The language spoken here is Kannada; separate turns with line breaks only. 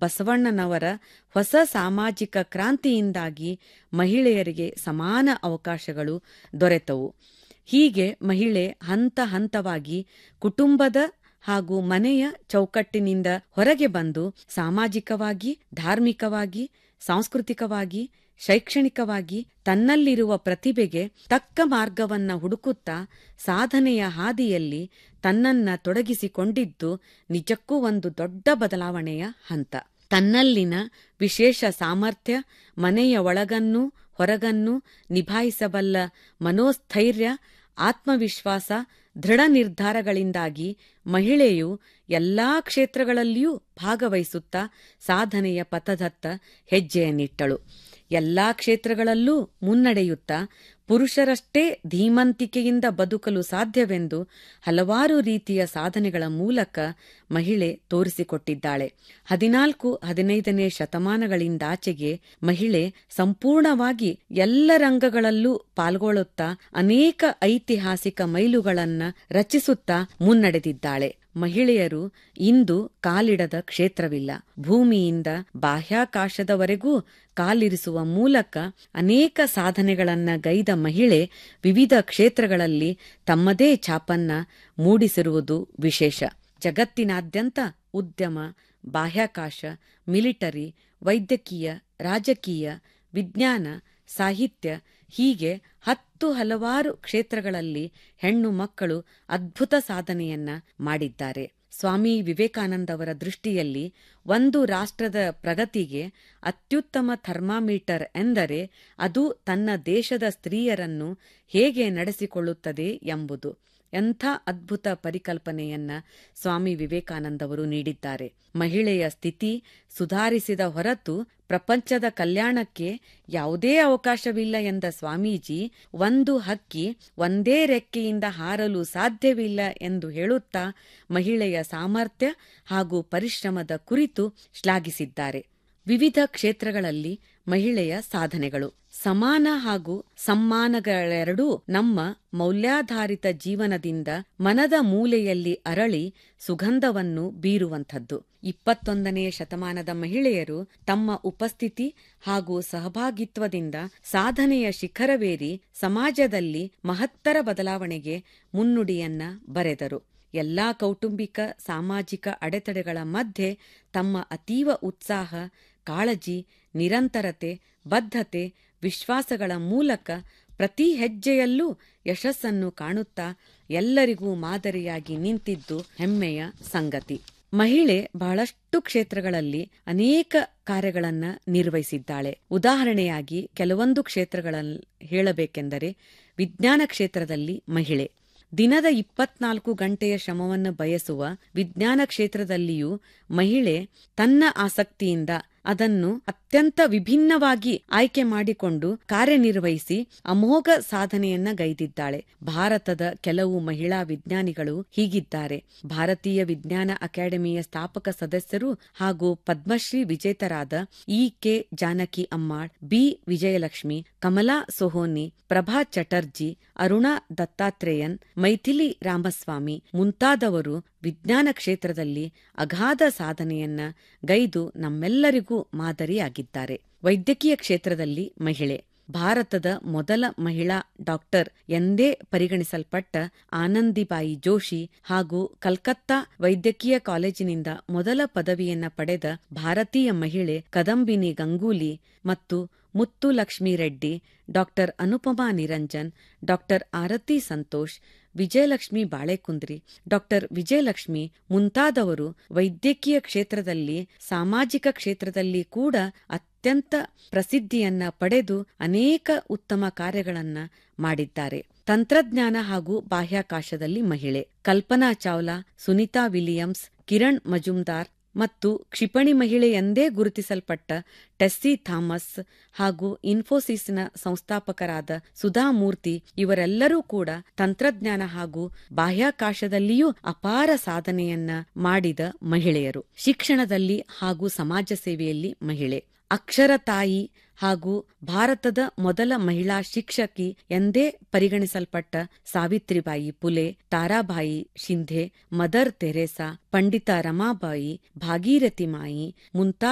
ಬಸವಣ್ಣನವರ ಹೊಸ ಸಾಮಾಜಿಕ ಕ್ರಾಂತಿಯಿಂದಾಗಿ ಮಹಿಳೆಯರಿಗೆ ಸಮಾನ ಅವಕಾಶಗಳು ದೊರೆತವು ಹೀಗೆ ಮಹಿಳೆ ಹಂತ ಹಂತವಾಗಿ ಕುಟುಂಬದ ಹಾಗೂ ಮನೆಯ ಚೌಕಟ್ಟಿನಿಂದ ಹೊರಗೆ ಬಂದು ಸಾಮಾಜಿಕವಾಗಿ ಧಾರ್ಮಿಕವಾಗಿ ಸಾಂಸ್ಕೃತಿಕವಾಗಿ ಶೈಕ್ಷಣಿಕವಾಗಿ ತನ್ನಲ್ಲಿರುವ ಪ್ರತಿಭೆಗೆ ತಕ್ಕ ಮಾರ್ಗವನ್ನ ಹುಡುಕುತ್ತಾ ಸಾಧನೆಯ ಹಾದಿಯಲ್ಲಿ ತನ್ನನ್ನ ತೊಡಗಿಸಿಕೊಂಡಿದ್ದು ನಿಜಕ್ಕೂ ಒಂದು ದೊಡ್ಡ ಬದಲಾವಣೆಯ ಹಂತ ತನ್ನಲ್ಲಿನ ವಿಶೇಷ ಸಾಮರ್ಥ್ಯ ಮನೆಯ ಒಳಗನ್ನೂ ಹೊರಗನ್ನೂ ನಿಭಾಯಿಸಬಲ್ಲ ಮನೋಸ್ಥೈರ್ಯ ಆತ್ಮವಿಶ್ವಾಸ ದೃಢ ನಿರ್ಧಾರಗಳಿಂದಾಗಿ ಮಹಿಳೆಯು ಎಲ್ಲಾ ಕ್ಷೇತ್ರಗಳಲ್ಲಿಯೂ ಭಾಗವಹಿಸುತ್ತಾ ಸಾಧನೆಯ ಪಥದತ್ತ ಹೆಜ್ಜೆಯನ್ನಿಟ್ಟಳು ಎಲ್ಲಾ ಕ್ಷೇತ್ರಗಳಲ್ಲೂ ಮುನ್ನಡೆಯುತ್ತಾ ಪುರುಷರಷ್ಟೇ ಧೀಮಂತಿಕೆಯಿಂದ ಬದುಕಲು ಸಾಧ್ಯವೆಂದು ಹಲವಾರು ರೀತಿಯ ಸಾಧನೆಗಳ ಮೂಲಕ ಮಹಿಳೆ ತೋರಿಸಿಕೊಟ್ಟಿದ್ದಾಳೆ ಹದಿನಾಲ್ಕು ಹದಿನೈದನೇ ಶತಮಾನಗಳಿಂದಾಚೆಗೆ ಮಹಿಳೆ ಸಂಪೂರ್ಣವಾಗಿ ಎಲ್ಲ ರಂಗಗಳಲ್ಲೂ ಪಾಲ್ಗೊಳ್ಳುತ್ತಾ ಅನೇಕ ಐತಿಹಾಸಿಕ ಮೈಲುಗಳನ್ನ ರಚಿಸುತ್ತಾ ಮುನ್ನಡೆದಿದ್ದಾಳೆ ಮಹಿಳೆಯರು ಇಂದು ಕಾಲಿಡದ ಕ್ಷೇತ್ರವಿಲ್ಲ ಭೂಮಿಯಿಂದ ಬಾಹ್ಯಾಕಾಶದವರೆಗೂ ಕಾಲಿರಿಸುವ ಮೂಲಕ ಅನೇಕ ಸಾಧನೆಗಳನ್ನ ಗೈದ ಮಹಿಳೆ ವಿವಿಧ ಕ್ಷೇತ್ರಗಳಲ್ಲಿ ತಮ್ಮದೇ ಛಾಪನ್ನ ಮೂಡಿಸಿರುವುದು ವಿಶೇಷ ಜಗತ್ತಿನಾದ್ಯಂತ ಉದ್ಯಮ ಬಾಹ್ಯಾಕಾಶ ಮಿಲಿಟರಿ ವೈದ್ಯಕೀಯ ರಾಜಕೀಯ ವಿಜ್ಞಾನ ಸಾಹಿತ್ಯ ಹೀಗೆ ಹತ್ತು ಹಲವಾರು ಕ್ಷೇತ್ರಗಳಲ್ಲಿ ಹೆಣ್ಣು ಮಕ್ಕಳು ಅದ್ಭುತ ಸಾಧನೆಯನ್ನ ಮಾಡಿದ್ದಾರೆ ಸ್ವಾಮಿ ವಿವೇಕಾನಂದವರ ದೃಷ್ಟಿಯಲ್ಲಿ ಒಂದು ರಾಷ್ಟ್ರದ ಪ್ರಗತಿಗೆ ಅತ್ಯುತ್ತಮ ಥರ್ಮಾಮೀಟರ್ ಎಂದರೆ ಅದು ತನ್ನ ದೇಶದ ಸ್ತ್ರೀಯರನ್ನು ಹೇಗೆ ನಡೆಸಿಕೊಳ್ಳುತ್ತದೆ ಎಂಬುದು ಎಂಥ ಅದ್ಭುತ ಪರಿಕಲ್ಪನೆಯನ್ನ ಸ್ವಾಮಿ ವಿವೇಕಾನಂದವರು ನೀಡಿದ್ದಾರೆ ಮಹಿಳೆಯ ಸ್ಥಿತಿ ಸುಧಾರಿಸಿದ ಹೊರತು ಪ್ರಪಂಚದ ಕಲ್ಯಾಣಕ್ಕೆ ಯಾವುದೇ ಅವಕಾಶವಿಲ್ಲ ಎಂದ ಸ್ವಾಮೀಜಿ ಒಂದು ಹಕ್ಕಿ ಒಂದೇ ರೆಕ್ಕೆಯಿಂದ ಹಾರಲು ಸಾಧ್ಯವಿಲ್ಲ ಎಂದು ಹೇಳುತ್ತಾ ಮಹಿಳೆಯ ಸಾಮರ್ಥ್ಯ ಹಾಗೂ ಪರಿಶ್ರಮದ ಕುರಿತು ಶ್ಲಾಘಿಸಿದ್ದಾರೆ ವಿವಿಧ ಕ್ಷೇತ್ರಗಳಲ್ಲಿ ಮಹಿಳೆಯ ಸಾಧನೆಗಳು ಸಮಾನ ಹಾಗೂ ಸಮ್ಮಾನಗಳೆರಡೂ ನಮ್ಮ ಮೌಲ್ಯಾಧಾರಿತ ಜೀವನದಿಂದ ಮನದ ಮೂಲೆಯಲ್ಲಿ ಅರಳಿ ಸುಗಂಧವನ್ನು ಬೀರುವಂಥದ್ದು ಇಪ್ಪತ್ತೊಂದನೆಯ ಶತಮಾನದ ಮಹಿಳೆಯರು ತಮ್ಮ ಉಪಸ್ಥಿತಿ ಹಾಗೂ ಸಹಭಾಗಿತ್ವದಿಂದ ಸಾಧನೆಯ ಶಿಖರವೇರಿ ಸಮಾಜದಲ್ಲಿ ಮಹತ್ತರ ಬದಲಾವಣೆಗೆ ಮುನ್ನುಡಿಯನ್ನ ಬರೆದರು ಎಲ್ಲಾ ಕೌಟುಂಬಿಕ ಸಾಮಾಜಿಕ ಅಡೆತಡೆಗಳ ಮಧ್ಯೆ ತಮ್ಮ ಅತೀವ ಉತ್ಸಾಹ ಕಾಳಜಿ ನಿರಂತರತೆ ಬದ್ಧತೆ ವಿಶ್ವಾಸಗಳ ಮೂಲಕ ಪ್ರತಿ ಹೆಜ್ಜೆಯಲ್ಲೂ ಯಶಸ್ಸನ್ನು ಕಾಣುತ್ತಾ ಎಲ್ಲರಿಗೂ ಮಾದರಿಯಾಗಿ ನಿಂತಿದ್ದು ಹೆಮ್ಮೆಯ ಸಂಗತಿ ಮಹಿಳೆ ಬಹಳಷ್ಟು ಕ್ಷೇತ್ರಗಳಲ್ಲಿ ಅನೇಕ ಕಾರ್ಯಗಳನ್ನ ನಿರ್ವಹಿಸಿದ್ದಾಳೆ ಉದಾಹರಣೆಯಾಗಿ ಕೆಲವೊಂದು ಕ್ಷೇತ್ರಗಳಲ್ಲಿ ಹೇಳಬೇಕೆಂದರೆ ವಿಜ್ಞಾನ ಕ್ಷೇತ್ರದಲ್ಲಿ ಮಹಿಳೆ ದಿನದ ಇಪ್ಪತ್ನಾಲ್ಕು ಗಂಟೆಯ ಶ್ರಮವನ್ನು ಬಯಸುವ ವಿಜ್ಞಾನ ಕ್ಷೇತ್ರದಲ್ಲಿಯೂ ಮಹಿಳೆ ತನ್ನ ಆಸಕ್ತಿಯಿಂದ ಅದನ್ನು ಅತ್ಯಂತ ವಿಭಿನ್ನವಾಗಿ ಆಯ್ಕೆ ಮಾಡಿಕೊಂಡು ಕಾರ್ಯನಿರ್ವಹಿಸಿ ಅಮೋಘ ಸಾಧನೆಯನ್ನ ಗೈದಿದ್ದಾಳೆ ಭಾರತದ ಕೆಲವು ಮಹಿಳಾ ವಿಜ್ಞಾನಿಗಳು ಹೀಗಿದ್ದಾರೆ ಭಾರತೀಯ ವಿಜ್ಞಾನ ಅಕಾಡೆಮಿಯ ಸ್ಥಾಪಕ ಸದಸ್ಯರು ಹಾಗೂ ಪದ್ಮಶ್ರೀ ವಿಜೇತರಾದ E K Janaki Ammal B Vijayalakshmi Kamala Sohoni Prabha Chatterjee Aruna Dattatreyan Maithili Ramaswamy ಮುಂತಾದವರು ವಿಜ್ಞಾನ ಕ್ಷೇತ್ರದಲ್ಲಿ ಅಗಾಧ ಸಾಧನೆಯನ್ನ ಗೈದು ನಮ್ಮೆಲ್ಲರಿಗೂ ಮಾದರಿಯಾಗಿದ್ದಾರೆ ವೈದ್ಯಕೀಯ ಕ್ಷೇತ್ರದಲ್ಲಿ ಮಹಿಳೆ ಭಾರತದ ಮೊದಲ ಮಹಿಳಾ ಡಾಕ್ಟರ್ ಎಂದೇ ಪರಿಗಣಿಸಲ್ಪಟ್ಟ ಆನಂದಿಬಾಯಿ ಜೋಶಿ ಹಾಗೂ ಕಲ್ಕತ್ತಾ ವೈದ್ಯಕೀಯ ಕಾಲೇಜಿನಿಂದ ಮೊದಲ ಪದವಿಯನ್ನ ಪಡೆದ ಭಾರತೀಯ ಮಹಿಳೆ ಕದಂಬಿನಿ ಗಂಗೂಲಿ ಮತ್ತು Muthu Lakshmi Reddy doctor Anupama Niranjan doctor Aarti Santosh Vijayalakshmi Balekundri doctor Vijayalakshmi ಮುಂತಾದವರು ವೈದ್ಯಕೀಯ ಕ್ಷೇತ್ರದಲ್ಲಿ ಸಾಮಾಜಿಕ ಕ್ಷೇತ್ರದಲ್ಲಿ ಕೂಡ ಅತ್ಯಂತ ಪ್ರಸಿದ್ಧಿಯನ್ನ ಪಡೆದು ಅನೇಕ ಉತ್ತಮ ಕಾರ್ಯಗಳನ್ನ ಮಾಡಿದ್ದಾರೆ ತಂತ್ರಜ್ಞಾನ ಹಾಗೂ ಬಾಹ್ಯಾಕಾಶದಲ್ಲಿ ಮಹಿಳೆ ಕಲ್ಪನಾ ಚಾವ್ಲಾ ಸುನಿತಾ ವಿಲಿಯಮ್ಸ್ ಕಿರಣ್ ಮಜುಮ್ದಾರ್ ಮತ್ತು ಕ್ಷಿಪಣಿ ಮಹಿಳೆ ಎಂದೇ ಗುರುತಿಸಲ್ಪಟ್ಟ ಟೆಸ್ಸಿ ಥಾಮಸ್ ಹಾಗೂ ಇನ್ಫೋಸಿಸ್ನ ಸಂಸ್ಥಾಪಕರಾದ ಸುಧಾ ಮೂರ್ತಿ ಇವರೆಲ್ಲರೂ ಕೂಡ ತಂತ್ರಜ್ಞಾನ ಹಾಗೂ ಬಾಹ್ಯಾಕಾಶದಲ್ಲಿಯೂ ಅಪಾರ ಸಾಧನೆಯನ್ನ ಮಾಡಿದ ಮಹಿಳೆಯರು ಶಿಕ್ಷಣದಲ್ಲಿ ಹಾಗೂ ಸಮಾಜ ಸೇವೆಯಲ್ಲಿ ಮಹಿಳೆ ಅಕ್ಷರ ತಾಯಿ ಹಾಗೂ ಭಾರತದ ಮೊದಲ ಮಹಿಳಾ ಶಿಕ್ಷಕಿ ಎಂದೇ ಪರಿಗಣಿಸಲ್ಪಟ್ಟ ಸಾವಿತ್ರಿಬಾಯಿ ಪುಲೆ ತಾರಾಬಾಯಿ ಶಿಂಧೆ ಮದರ್ ತೆರೇಸಾ ಪಂಡಿತ ರಮಾಬಾಯಿ ಭಾಗೀರಥಿ ಮಾಯಿ ಮುಂತಾದ